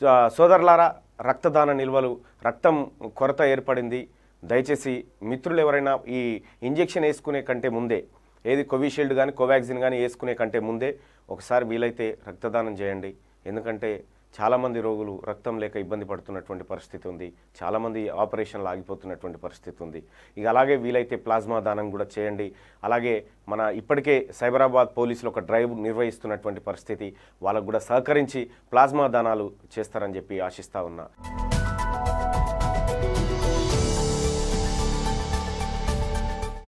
so, సోదరులారా రక్తదాన నిల్వలు రక్తం కొరత ఏర్పడింది దయచేసి మిత్రులు ఎవరైనా ఈ ఇంజెక్షన్ వేసుకునే కంటే ముందే ఏది కోవిషీల్డ్ కానీ కోవాక్సిన్ కానీ వేసుకునే కంటే ముందే ఒకసారి వీలైతే రక్తదానం చేయండి ఎందుకంటే చాలామంది రోగులు రక్తం లేక ఇబ్బంది పడుతున్నటువంటి పరిస్థితి ఉంది చాలామంది ఆపరేషన్లు ఆగిపోతున్నటువంటి పరిస్థితి ఉంది ఇక అలాగే వీలైతే ప్లాస్మా దానం కూడా చేయండి అలాగే మన ఇప్పటికే సైబరాబాద్ పోలీసులు ఒక డ్రైవ్ నిర్వహిస్తున్నటువంటి పరిస్థితి వాళ్ళకు కూడా సహకరించి ప్లాస్మా దానాలు చేస్తారని చెప్పి ఆశిస్తా ఉన్నా